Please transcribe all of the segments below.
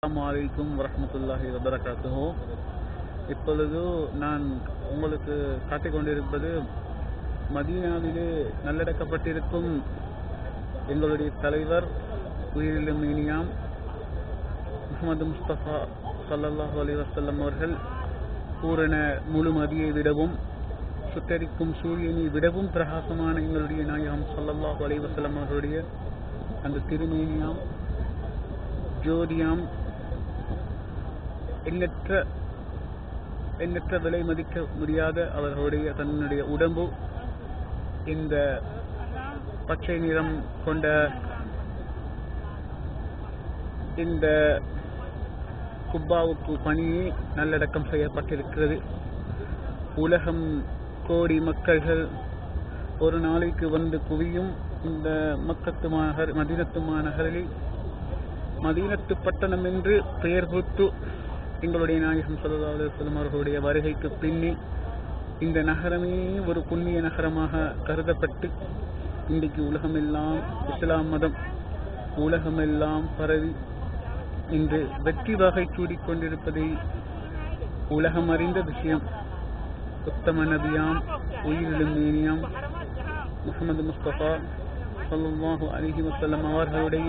அஸ்ஸலாமு அலைக்கும் வரஹ்மத்துல்லாஹி வபரகாத்துஹு இப்பொழுது நான் உங்களுக்கு காட்டிக் கொண்டிருப்பது மதீனாவிலே நல்லடக்கப்பட்டிருக்கும் எங்களுடைய தலைவர் உயிரிலும் இனியாம் முகமது முஸ்தபா ஸல்லல்லாஹு அலைஹி வஸல்லம் அவர்கள் பூரண முழு மதியை விடவும் சுட்டரிக்கும் சூரியனை விடவும் பிரகாசமான எங்களுடைய நாயகம் ஸல்லல்லாஹு அலைஹி வஸல்லம் அவர்களுடைய அந்த திருமேனியாம் ஜோதியாம் எண்ணற்ற எண்ணற்ற விலை மதிக்க முடியாத அவர்களுடைய தன்னுடைய உடம்பு இந்த பச்சை நிறம் கொண்ட இந்த குப்பாவுக்கு பணியே நல்லடக்கம் செய்யப்பட்டிருக்கிறது உலகம் கோடி மக்கள்கள் ஒரு நாளைக்கு வந்து குவியும் இந்த மக்கத்து மாநகர் மதினத்து மாநகரில் மதீனத்து பட்டணம் என்று பெயர் பெற்று எங்களுடைய நாயகம் ஸல்லல்லாஹு அலைஹி வஸல்லம் அவர்களுடைய வருகைக்கு பின்னே இந்த நகரமே ஒரு புண்ணிய நகரமாக கருதப்பட்டு இன்றைக்கு உலகமெல்லாம் இஸ்லாம் மதம் உலகமெல்லாம் பரவி இன்று வெற்றி வகை சூடிக் கொண்டிருப்பதை உலகம் அறிந்த விஷயம் உத்தம நபியாம் உயிரிலும் மேனியாம் முகமது முஸ்தபா ஸல்லல்லாஹு அலைஹி வஸல்லம் அவர்களுடைய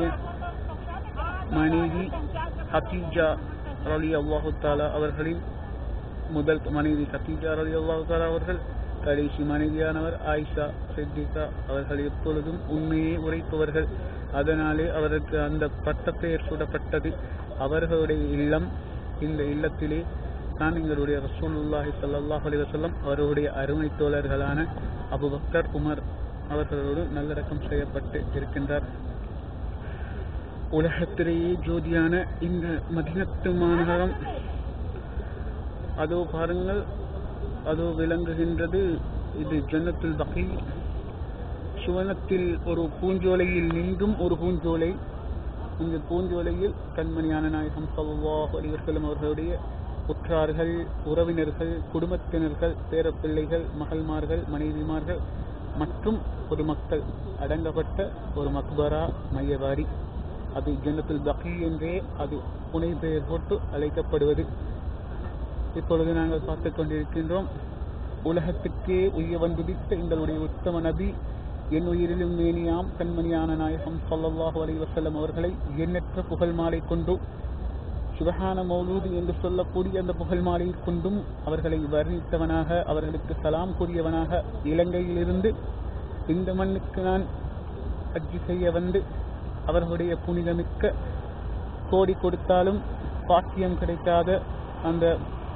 மனைவி ஹதீஜா ரலி அல்லாஹு தாலா அவர்களின் முதல் மனைவி ஹதீஜா ரலி அல்லாஹு தாலா அவர்கள் கடைசி மனைவியானவர் ஆயிஷா சித்திகா அவர்கள் எப்பொழுதும் உண்மையே உரைப்பவர்கள் அதனாலே அவருக்கு அந்த பட்டப்பெயர் சூடப்பட்டது அவர்களுடைய இல்லம் இந்த இல்லத்திலே தான் எங்களுடைய ரசூலுல்லாஹி ஸல்லல்லாஹு அலைஹி வஸல்லம் அவருடைய அருமை தோழர்களான அபுபக்கர் உமர் அவர்களோடு நல்லடக்கம் செய்யப்பட்டு இருக்கின்றார் உலகத்திலேயே ஜோதியான இந்த மதினத்து மாநகரம் அதோ பாருங்கள் அதோ விளங்குகின்றது இது ஜன்னத்துல் பகை சுவனத்தில் ஒரு பூஞ்சோலையில் நின்றும் ஒரு பூஞ்சோலை இந்த பூஞ்சோலையில் கண்மணியான நாயகம் ஸல்லல்லாஹு அலைஹி வஸல்லம் அவர்களுடைய உற்றார்கள் உறவினர்கள் குடும்பத்தினர்கள் பேரப்பிள்ளைகள் மகள்மார்கள் மனைவிமார்கள் மற்றும் பொதுமக்கள் அடங்கப்பட்ட ஒரு மக்பரா மையவாடி அது ஜன்னத்துல் பகி என்றே அது புனை பெயர் போட்டு அழைக்கப்படுவது இப்பொழுது நாங்கள் பார்த்துக் கொண்டிருக்கின்றோம் உலகத்துக்கே உய்ய வந்துதித்த எங்களுடைய உத்தம நபி என் உயிரிலும் மேனியாம் கண்மணியான நாயகம் ஸல்லல்லாஹு அலைஹி வஸல்லம் அவர்களை எண்ணற்ற புகழ் மாலை கொண்டு சுபஹான மௌலூது என்று சொல்லக்கூடிய அந்த புகழ் மாலை கொண்டும் அவர்களை வர்ணித்தவனாக அவர்களுக்கு சலாம் கூறியவனாக இலங்கையிலிருந்து இந்த மண்ணுக்கு நான் அஜி செய்ய வந்து அவர்களுடைய புனிதமிக்க கோடி கொடுத்தாலும் பாக்கியம் கிடைக்காத அந்த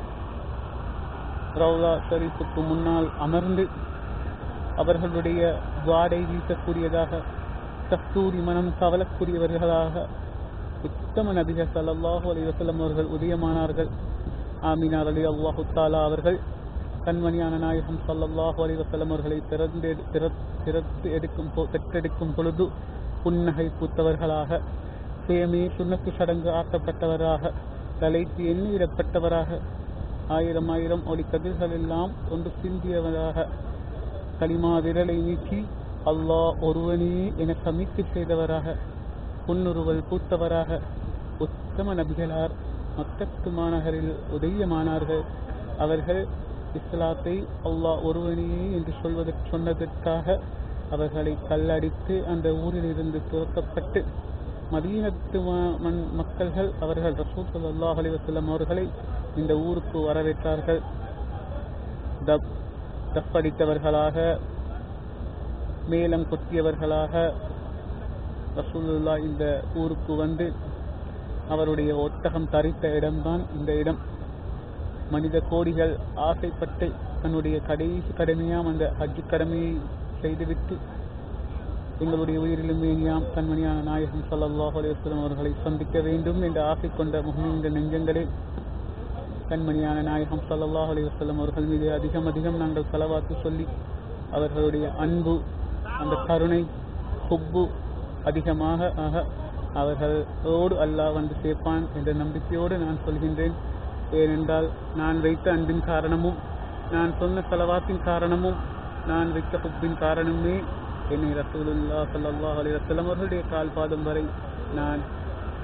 ரவுலா ஷரீஃபுக்கு முன்னால் அமர்ந்து அவர்களுடைய வாடை வீசக்கூடியதாக கஸ்தூரி மனம் கவலக்கூடியவர்களாக உத்தம நபிகள் ஸல்லல்லாஹு அலைஹி வஸல்லம் அவர்கள் உதயமானார்கள் ஆமினா அலி அல்லாஹு தாலா அவர்கள் கண்மணியான நாயகம் ஸல்லல்லாஹு அலைஹி வஸல்லம் அவர்களை திறந்து திறத்து எடுக்கும் பெற்றெடுக்கும் பொழுது புன்னகை பூத்தவர்களாக சுயமே சுண்ணத்து சடங்கு ஆட்டப்பட்டவராக தலைத்து எண்ணிடப்பட்டவராக ஆயிரம் ஆயிரம் ஒளி கதிர்கள் எல்லாம் ஒன்று சிந்தியவராக களிமா விரலை நீக்கி அல்லாஹ் ஒருவனே என சமித்து செய்தவராக புன்னுருவல் பூத்தவராக உத்தம நபிகளார் மக்கத்து மாநகரில் உதயமானார்கள் அவர்கள் இஸ்லாத்தை அல்லாஹ் ஒருவனே என்று சொல்வதற்கு சொன்னதற்காக அவர்களை கல்லடித்து அந்த ஊரிலிருந்து துரத்தப்பட்டு மதீனத்து மண் மக்கள்கள் அவர்கள் ரசூல் ஸல்லல்லாஹு அலைஹி வஸல்லம் அவர்களை இந்த ஊருக்கு வரவேற்றார்கள் தப் தப்படித்தவர்களாக மேலம் கொத்தியவர்களாக ரசூலுல்லா இந்த ஊருக்கு வந்து அவருடைய ஒட்டகம் தரித்த இடம்தான் இந்த இடம் மனித கோடிகள் ஆசைப்பட்டு தன்னுடைய கடைசி கடமையாம் அந்த ஹஜ் கடமையை செய்துவிட்டு எங்களுடைய உயிரிலும் வேணியாம் கண்மணியான நாயகம் ஸல்லல்லாஹு அலைஹி வஸல்லம் அவர்களை சந்திக்க வேண்டும் என்று ஆசை கொண்ட முகமீன்கள் நெஞ்சங்களே கண்மணியான நாயகம் ஸல்லல்லாஹு அலைஹி வஸல்லம் அவர்கள் மீது அதிகம் அதிகம் நாங்கள் செலவாத்து சொல்லி அவர்களுடைய அன்பு அந்த கருணை ஹுப்பு அதிகமாக ஆக அவர்களோடு அல்லாஹ் வந்து சேர்ப்பான் என்ற நம்பிக்கையோடு நான் சொல்கின்றேன் ஏனென்றால் நான் வைத்த அன்பின் காரணமும் நான் சொன்ன செலவாத்தின் காரணமும் நான் வைத்த ஹுப்பின் காரணமே என்னை ரசூலுல்லா ஸல்லல்லாஹு அலைஹி வஸல்லம் அவர்களுடைய கால் பாதம் வரை நான்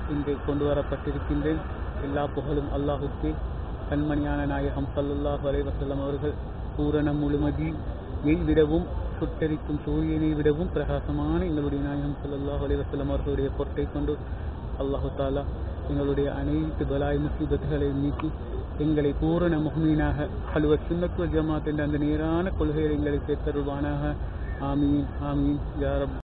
இங்கு கொண்டு வரப்பட்டிருக்கின்றேன் எல்லா புகழும் அல்லாஹுக்கு கண்மணியான நாயகம் ஸல்லல்லாஹு அலைஹி வஸல்லம் அவர்கள் பூரண முழுமதியை விடவும் சுட்டரிக்கும் சூரியனை விடவும் பிரகாசமான எங்களுடைய நாயகம் ஸல்லல்லாஹு அலைஹி வஸல்லம் அவர்களுடைய பொருட்டை கொண்டு அல்லாஹு தாலா எங்களுடைய அனைத்து பலாய் முசீபத்துகளை நீக்கி எங்களை பூரண முகமீனாக ஹலுவ சுன்னத்துவ ஜமாத் என்ற அந்த நேரான கொள்கையை எங்களை சேர்த்தருள்வானாக ஆமீன் ஆமீன் யாரப்